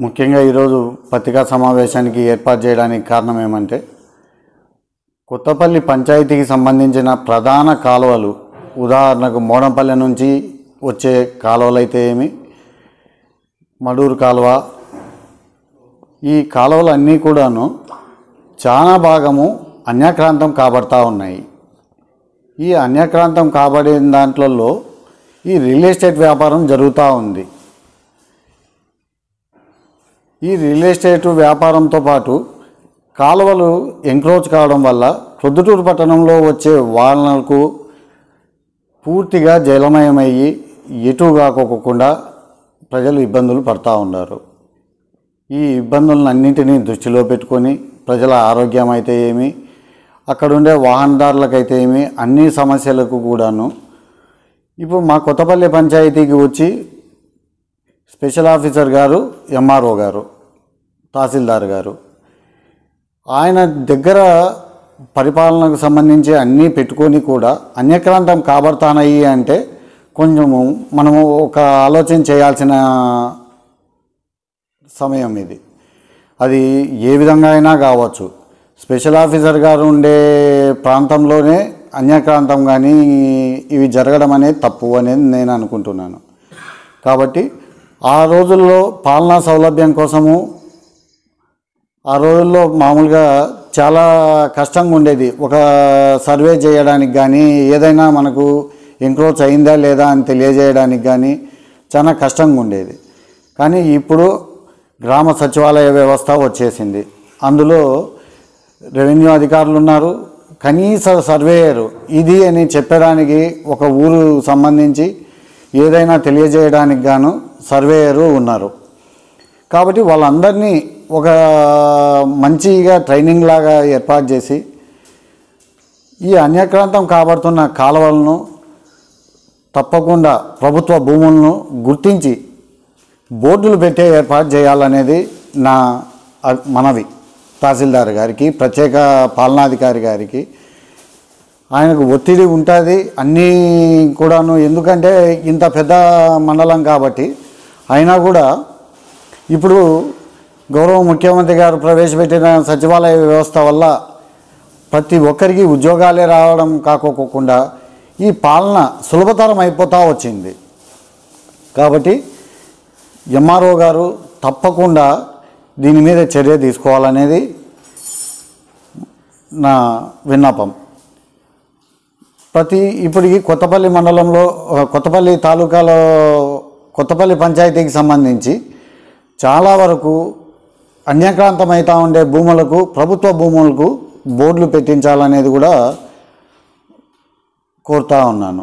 ముఖ్యంగా ఈరోజు పత్రికా సమావేశానికి ఏర్పాటు చేయడానికి కారణం ఏమంటే కొత్తపల్లి పంచాయతీకి సంబంధించిన ప్రధాన కాలువలు ఉదాహరణకు మోడంపల్లె నుంచి వచ్చే కాలువలు అయితే ఏమి మడూరు కాలువ ఈ కాలువలు అన్నీ కూడాను చాలా భాగము అన్యాక్రాంతం కాబడతా ఉన్నాయి ఈ అన్యాక్రాంతం కాబడిన దాంట్లలో ఈ రియల్ ఎస్టేట్ వ్యాపారం జరుగుతూ ఉంది ఈ రియల్ ఎస్టేట్ వ్యాపారంతో పాటు కాలువలు ఎంక్రోచ్ కావడం వల్ల ప్రొద్దుటూరు పట్టణంలో వచ్చే వాహనాలకు పూర్తిగా జలమయమయ్యి ఎటు కాకోకుండా ప్రజలు ఇబ్బందులు పడతా ఉన్నారు ఈ ఇబ్బందులను అన్నింటినీ దృష్టిలో పెట్టుకొని ప్రజల ఆరోగ్యం అయితే ఏమి అక్కడ ఉండే వాహనదారులకైతే ఏమి అన్ని సమస్యలకు కూడాను ఇప్పుడు మా కొత్తపల్లి పంచాయతీకి వచ్చి స్పెషల్ ఆఫీసర్ గారు ఎంఆర్ఓ గారు తహసీల్దార్ గారు ఆయన దగ్గర పరిపాలనకు సంబంధించి అన్నీ పెట్టుకొని కూడా అన్యక్రాంతం కాబడతానయ్యి అంటే కొంచెము మనము ఒక ఆలోచన చేయాల్సిన సమయం ఇది అది ఏ విధంగా అయినా కావచ్చు స్పెషల్ ఆఫీసర్ గారు ఉండే ప్రాంతంలోనే అన్యక్రాంతం కానీ ఇవి జరగడం అనేది తప్పు అనేది నేను అనుకుంటున్నాను కాబట్టి ఆ రోజుల్లో పాలనా సౌలభ్యం కోసము ఆ రోజుల్లో మామూలుగా చాలా కష్టంగా ఉండేది ఒక సర్వే చేయడానికి కానీ ఏదైనా మనకు ఎంక్రోచ్ అయిందా లేదా అని తెలియజేయడానికి కానీ చాలా కష్టంగా ఉండేది కానీ ఇప్పుడు గ్రామ సచివాలయ వ్యవస్థ వచ్చేసింది అందులో రెవెన్యూ అధికారులు ఉన్నారు కనీస సర్వేయరు ఇది అని చెప్పడానికి ఒక ఊరు సంబంధించి ఏదైనా తెలియజేయడానికి గాను సర్వేయరు ఉన్నారు కాబట్టి వాళ్ళందరినీ ఒక మంచిగా ట్రైనింగ్ లాగా ఏర్పాటు చేసి ఈ అన్యక్రాంతం కాబడుతున్న కాలువలను తప్పకుండా ప్రభుత్వ భూములను గుర్తించి బోర్డులు పెట్టే ఏర్పాటు చేయాలనేది నా అ- మనవి తహసీల్దార్ గారికి ప్రత్యేక పాలనాధికారి గారికి ఆయనకు ఒత్తిడి ఉంటుంది అన్నీ కూడాను ఎందుకంటే ఇంత పెద్ద మండలం కాబట్టి అయినా కూడా ఇప్పుడు గౌరవ ముఖ్యమంత్రి గారు ప్రవేశపెట్టిన సచివాలయ వ్యవస్థ వల్ల ప్రతి ఒక్కరికి ఉద్యోగాలే రావడం కాకోకుండా ఈ పాలన సులభతరం అయిపోతూ వచ్చింది కాబట్టి ఎంఆర్ఓ గారు తప్పకుండా దీని మీద చర్య తీసుకోవాలనేది నా విన్నపం ప్రతి ఇప్పటికి కొత్తపల్లి మండలంలో ఆ, కొత్తపల్లి తాలూకాలో కొత్తపల్లి పంచాయతీకి సంబంధించి చాలా వరకు అన్యక్రాంతమవుతూ ఉండే భూములకు ప్రభుత్వ భూములకు బోర్డులు పెట్టించాలనేది కూడా కోరుతా ఉన్నాను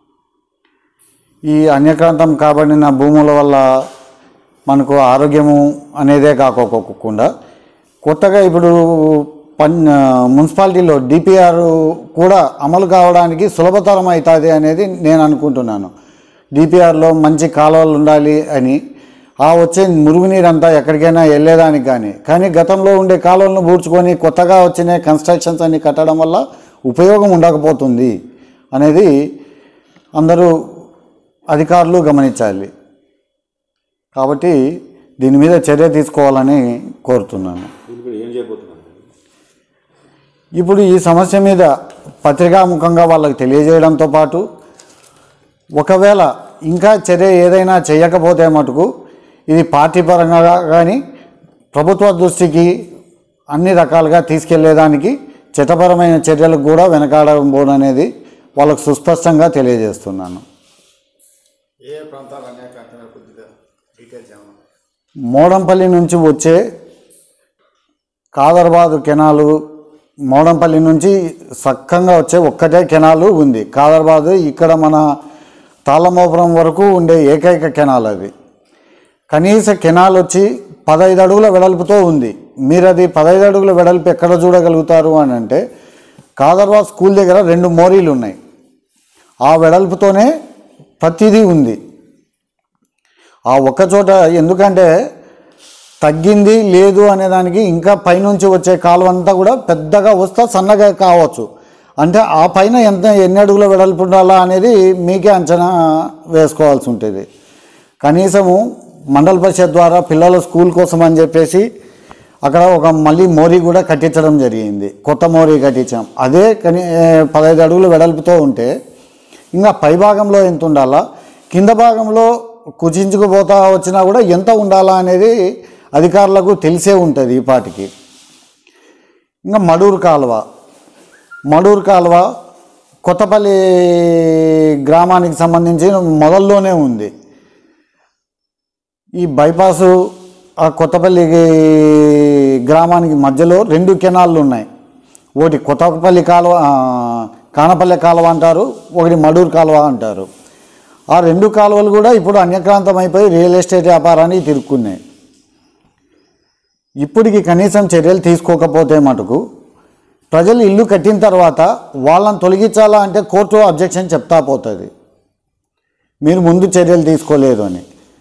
ఈ అన్యక్రాంతం కాబడిన భూముల వల్ల మనకు ఆరోగ్యము అనేదే కాకోకుండా కొత్తగా ఇప్పుడు పన్ మున్సిపాలిటీలో డిపిఆర్ కూడా అమలు కావడానికి సులభతరం అవుతుంది అనేది నేను అనుకుంటున్నాను డిపిఆర్లో మంచి కాలువలు ఉండాలి అని ఆ వచ్చే మురుగునీరంతా ఎక్కడికైనా వెళ్ళేదానికి కానీ కానీ గతంలో ఉండే కాలువలను పూడ్చుకొని కొత్తగా వచ్చిన కన్స్ట్రక్షన్స్ అన్ని కట్టడం వల్ల ఉపయోగం ఉండకపోతుంది అనేది అందరూ అధికారులు గమనించాలి కాబట్టి దీని మీద చర్య తీసుకోవాలని కోరుతున్నాను ఇప్పుడు ఏం చేయబోతున్నారు ఇప్పుడు ఈ సమస్య మీద పత్రికాముఖంగా వాళ్ళకి తెలియజేయడంతో పాటు ఒకవేళ ఇంకా చర్య ఏదైనా చేయకపోతే మటుకు ఇది పార్టీ పరంగా కానీ ప్రభుత్వ దృష్టికి అన్ని రకాలుగా తీసుకెళ్లేదానికి చట్టపరమైన చర్యలకు కూడా వెనకాడబోననేది వాళ్ళకు సుస్పష్టంగా తెలియజేస్తున్నాను ఏ ప్రాంతాలు అన్యాక్రాంతమైన కొద్దిగా డీటెయిల్స్ ఏమన్నా మోడంపల్లి నుంచి వచ్చే కాదర్బాదు కెనాలు మోడంపల్లి నుంచి సక్కంగా వచ్చే ఒక్కటే కెనాలు ఉంది కాదర్బాదు ఇక్కడ మన తాళమోపురం వరకు ఉండే ఏకైక కెనాల్ అది కనీస కెనాల్ వచ్చి పదహైదు అడుగుల వెడల్పుతో ఉంది మీరు అది పదహైదు అడుగుల వెడల్పు ఎక్కడ చూడగలుగుతారు అని అంటే కాదర్బాద్ స్కూల్ దగ్గర రెండు మోరీలు ఉన్నాయి ఆ వెడల్పుతోనే ప్రతిదీ ఉంది ఆ ఒక్క చోట ఎందుకంటే తగ్గింది లేదు అనే దానికి ఇంకా పైనుంచి వచ్చే కాలువ అంతా కూడా పెద్దగా వస్తా సన్నగా కావచ్చు అంటే ఆ పైన ఎంత ఎన్ని అడుగుల వెడల్పు ఉండాలా అనేది మీకే అంచనా వేసుకోవాల్సి ఉంటుంది కనీసము మండల పరిషత్ ద్వారా పిల్లల స్కూల్ కోసం అని చెప్పేసి అక్కడ ఒక మళ్ళీ మోరీ కూడా కట్టించడం జరిగింది కొత్త మోరీ కట్టించాం అదే కని పదహైదు అడుగులు వెడల్పుతో ఉంటే ఇంకా పై భాగంలో ఎంత ఉండాలా కింద భాగంలో కుచించుకుపోతా వచ్చినా కూడా ఎంత ఉండాలా అనేది అధికారులకు తెలిసే ఉంటుంది ఈ పాటికి ఇంకా మడూరు కాలువ మడూరు కాలువ కొత్తపల్లి గ్రామానికి సంబంధించి మొదల్లోనే ఉంది ఈ బైపాసు ఆ కొత్తపల్లి గ్రామానికి మధ్యలో రెండు కెనాళ్ళు ఉన్నాయి ఒకటి కొత్తపల్లి కాలువ ఆ, కానపల్లి కాలువ అంటారు ఒకటి మడూరు కాలువ అంటారు ఆ రెండు కాలువలు కూడా ఇప్పుడు అన్యక్రాంతం అయిపోయి రియల్ ఎస్టేట్ వ్యాపారానికి తిరుక్కున్నాయి ఇప్పటికి కనీసం చర్యలు తీసుకోకపోతే మటుకు ప్రజలు ఇల్లు కట్టిన తర్వాత వాళ్ళని తొలగించాలా అంటే కోర్టు అబ్జెక్షన్ చెప్తా పోతుంది మీరు ముందు చర్యలు తీసుకోలేదు అని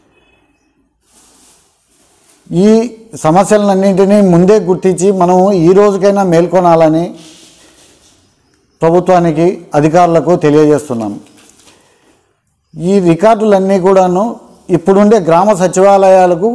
ఈ సమస్యలన్నింటినీ ముందే గుర్తించి మనం ఈ రోజుకైనా మేల్కొనాలని ప్రభుత్వానికి అధికారులకు తెలియజేస్తున్నాం ఈ రికార్డులన్నీ కూడాను ఇప్పుడుండే గ్రామ సచివాలయాలకు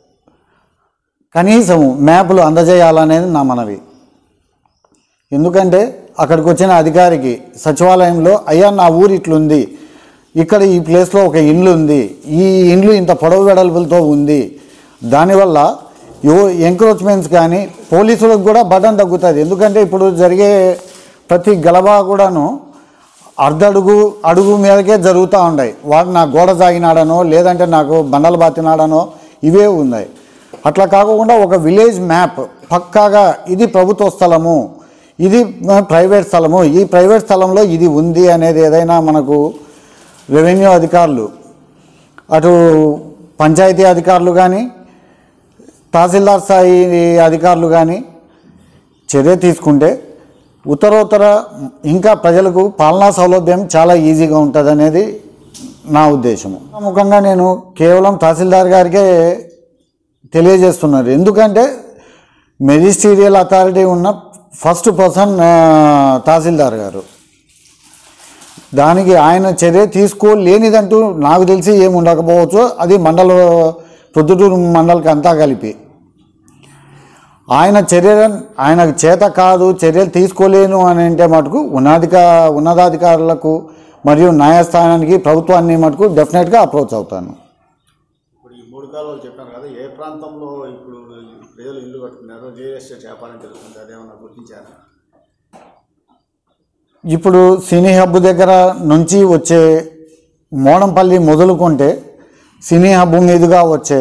కనీసం మ్యాపులు అందజేయాలనేది నా మనవి ఎందుకంటే అక్కడికి వచ్చిన అధికారికి సచివాలయంలో అయ్యా నా ఊరు ఇట్లుంది ఇక్కడ ఈ ప్లేస్లో ఒక ఇండ్లు ఉంది ఈ ఇండ్లు ఇంత పొడవు వెడల్పులతో ఉంది దానివల్ల యో ఎంక్రోచ్మెంట్స్ కానీ పోలీసులకు కూడా బటన్ తగ్గుతుంది ఎందుకంటే ఇప్పుడు జరిగే ప్రతి గలబా కూడాను అర్ధ అడుగు అడుగు మీదకే జరుగుతూ ఉన్నాయి వాడు నా గోడ జాగినాడనో లేదంటే నాకు బండలు బాతినాడనో ఇవే ఉన్నాయి అట్లా కాకుండా ఒక విలేజ్ మ్యాప్ పక్కాగా ఇది ప్రభుత్వ స్థలము ఇది ప్రైవేట్ స్థలము ఈ ప్రైవేట్ స్థలంలో ఇది ఉంది అనేది ఏదైనా మనకు రెవెన్యూ అధికారులు అటు పంచాయతీ అధికారులు కానీ తహసీల్దార్ స్థాయి అధికారులు కానీ చర్య తీసుకుంటే ఉత్తరోత్తర ఇంకా ప్రజలకు పాలనా సౌలభ్యం చాలా ఈజీగా ఉంటుంది అనేది నా ఉద్దేశము ముఖంగా నేను కేవలం తహసీల్దార్ గారికే తెలియజేస్తున్నారు ఎందుకంటే మెజిస్టీరియల్ అథారిటీ ఉన్న ఫస్ట్ పర్సన్ తహసీల్దార్ గారు దానికి ఆయన చర్య తీసుకోలేనిదంటూ నాకు తెలిసి ఏమి ఉండకపోవచ్చు అది మండల ప్రొద్దుటూరు మండలికి అంతా కలిపి ఆయన చర్య ఆయనకు చేత కాదు చర్యలు తీసుకోలేను అని అంటే మటుకు ఉన్నధిక ఉన్నతాధికారులకు మరియు న్యాయస్థానానికి ప్రభుత్వాన్ని మటుకు డెఫినెట్గా అప్రోచ్ అవుతాను ఇప్పుడు ఈ మూడు కాలువలు చెప్పాను కదా ఏ ప్రాంతంలో ఇప్పుడు ప్రజలు ఇల్లు కట్టుకున్నారో రియల్ ఎస్టేట్ వ్యాపారం జరుగుతుంది అదేమన్నా గుర్తించారా ఇప్పుడు సినీ హబ్ దగ్గర నుంచి వచ్చే మోడంపల్లి మొదలుకుంటే సినీ హబ్ మీదుగా వచ్చే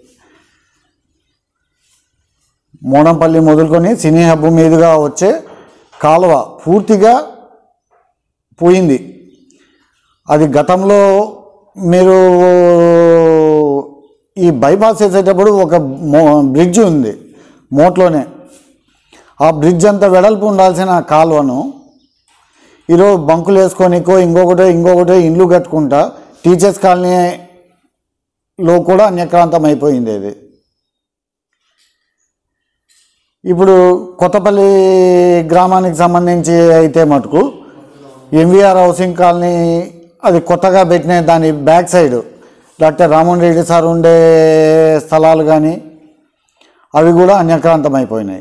మోడంపల్లి మొదలుకొని సినీ హబ్ మీదుగా వచ్చే కాలువ పూర్తిగా పోయింది అది గతంలో మీరు ఈ బైపాస్ చేసేటప్పుడు ఒక మో బ్రిడ్జ్ ఉంది మోట్లోనే ఆ బ్రిడ్జ్ అంత వెడల్పు ఉండాల్సిన కాలువను ఈరోజు బంకులు వేసుకోనికో ఇంకొకటో ఇంకొకటో ఇండ్లు కట్టుకుంటా టీచర్స్ కాలనీలో కూడా అన్యక్రాంతం అయిపోయింది ఇది ఇప్పుడు కొత్తపల్లి గ్రామానికి సంబంధించి అయితే మటుకు ఎంవీఆర్ హౌసింగ్ కాలనీ అది కొత్తగా పెట్టిన దాని back side doctor Raman Reddy sir ఉండే స్థలాలు కానీ అవి కూడా అన్యక్రాంతం అయిపోయినాయి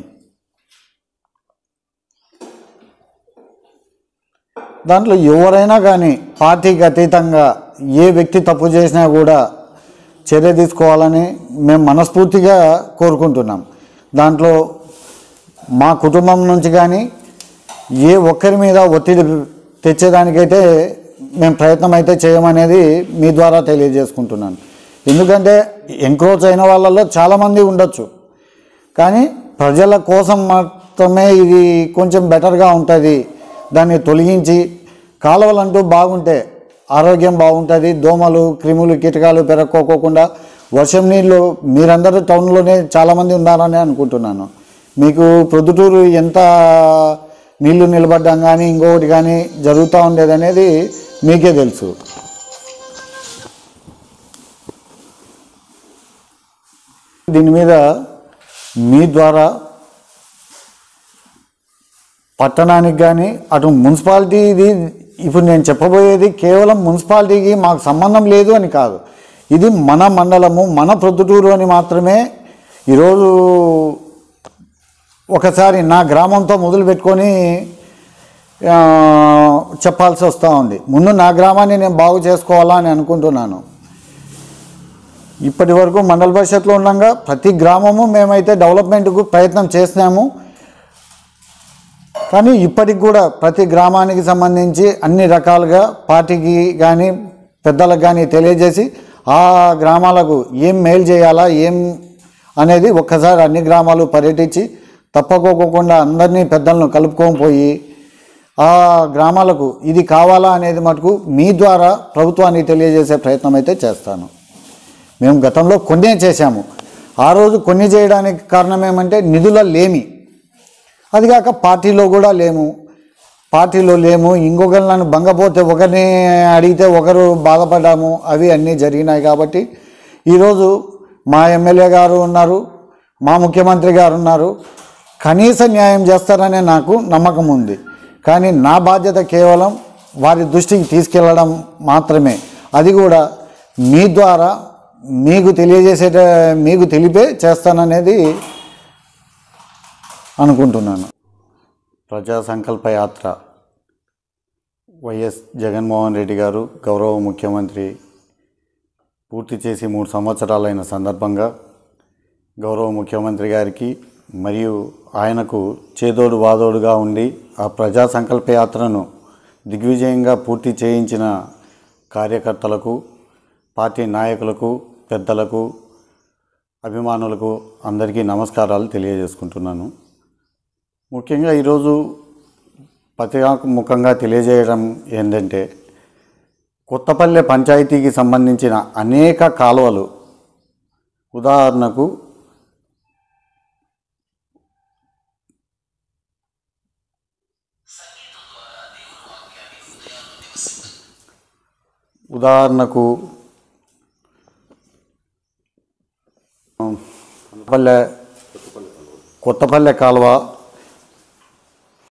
దాంట్లో ఎవరైనా కానీ పార్టీకి అతీతంగా ఏ వ్యక్తి తప్పు చేసినా కూడా చర్య తీసుకోవాలని మేము మనస్ఫూర్తిగా కోరుకుంటున్నాం దాంట్లో మా కుటుంబం నుంచి కానీ ఏ ఒక్కరి మీద ఒత్తిడి తెచ్చేదానికైతే మేము ప్రయత్నం అయితే చేయమనేది మీ ద్వారా తెలియజేసుకుంటున్నాను ఎందుకంటే ఎంక్రోచ్ అయిన వాళ్ళల్లో చాలామంది ఉండొచ్చు కానీ ప్రజల కోసం మాత్రమే ఇది కొంచెం బెటర్గా ఉంటుంది దాన్ని తొలగించి కాలువలంటూ బాగుంటే ఆరోగ్యం బాగుంటుంది దోమలు క్రిములు కీటకాలు పెరక్కోకుండా వర్షం నీళ్ళు మీరందరూ టౌన్లోనే చాలామంది ఉన్నారని అనుకుంటున్నాను మీకు ప్రొద్దుటూరు ఎంత నీళ్లు నిలబడ్డం కానీ ఇంకొకటి కానీ జరుగుతూ ఉండేది అనేది మీకే తెలుసు దీని మీద మీ ద్వారా పట్టణానికి కానీ అటు మున్సిపాలిటీది ఇప్పుడు నేను చెప్పబోయేది కేవలం మున్సిపాలిటీకి మాకు సంబంధం లేదు అని కాదు ఇది మన మండలము మన ప్రొద్దుటూరు అని మాత్రమే ఈరోజు ఒకసారి నా గ్రామంతో మొదలు పెట్టుకొని ఆ, చెప్పాల్సి వస్తూ ఉంది ముందు నా గ్రామాన్ని నేను బాగు చేసుకోవాలా అని అనుకుంటున్నాను ఇప్పటి వరకు మండల పరిషత్లో ఉండగా ప్రతి గ్రామము మేమైతే డెవలప్మెంట్కు ప్రయత్నం చేసినాము కానీ ఇప్పటికి కూడా ప్రతి గ్రామానికి సంబంధించి అన్ని రకాలుగా పార్టీకి కానీ పెద్దలకు కానీ తెలియజేసి ఆ గ్రామాలకు ఏం మేలు చేయాలా ఏం అనేది ఒక్కసారి అన్ని గ్రామాలు పర్యటించి తప్పకోకుండా అందరినీ పెద్దలను కలుపుకొని పోయి ఆ గ్రామాలకు ఇది కావాలా అనేది మటుకు మీ ద్వారా ప్రభుత్వానికి తెలియజేసే ప్రయత్నం అయితే చేస్తాను మేము గతంలో కొన్నే చేశాము ఆ రోజు కొన్ని చేయడానికి కారణం ఏమంటే నిధుల లేమి అది కాక పార్టీలో కూడా లేము పార్టీలో లేము ఇంకొకరిని బంగపోతే ఒకరిని అడిగితే ఒకరు బాధపడ్డాము అవి అన్నీ జరిగినాయి కాబట్టి ఈరోజు మా ఎమ్మెల్యే గారు ఉన్నారు మా ముఖ్యమంత్రి గారు ఉన్నారు కనీస న్యాయం చేస్తారనే నాకు నమ్మకం ఉంది కానీ నా బాధ్యత కేవలం వారి దృష్టికి తీసుకెళ్ళడం మాత్రమే అది కూడా మీ ద్వారా మీకు తెలియజేసేట మీకు తెలిపే చేస్తాననేది అనుకుంటున్నాను ప్రజా సంకల్ప యాత్ర వైఎస్ జగన్మోహన్ రెడ్డి గారు గౌరవ ముఖ్యమంత్రి పూర్తి చేసి మూడు సంవత్సరాలైన సందర్భంగా గౌరవ ముఖ్యమంత్రి గారికి మరియు ఆయనకు చేదోడు వాదోడుగా ఉండి ఆ ప్రజా సంకల్ప యాత్రను దిగ్విజయంగా పూర్తి చేయించిన కార్యకర్తలకు పార్టీ నాయకులకు పెద్దలకు అభిమానులకు అందరికీ నమస్కారాలు తెలియజేసుకుంటున్నాను ముఖ్యంగా ఈరోజు పత్రికాముఖంగా తెలియజేయడం ఏంటంటే కొత్తపల్లె పంచాయతీకి సంబంధించిన అనేక కాలువలు ఉదాహరణకు ఉదాహరణకు కొత్తపల్లె కొత్తపల్లె కాలువ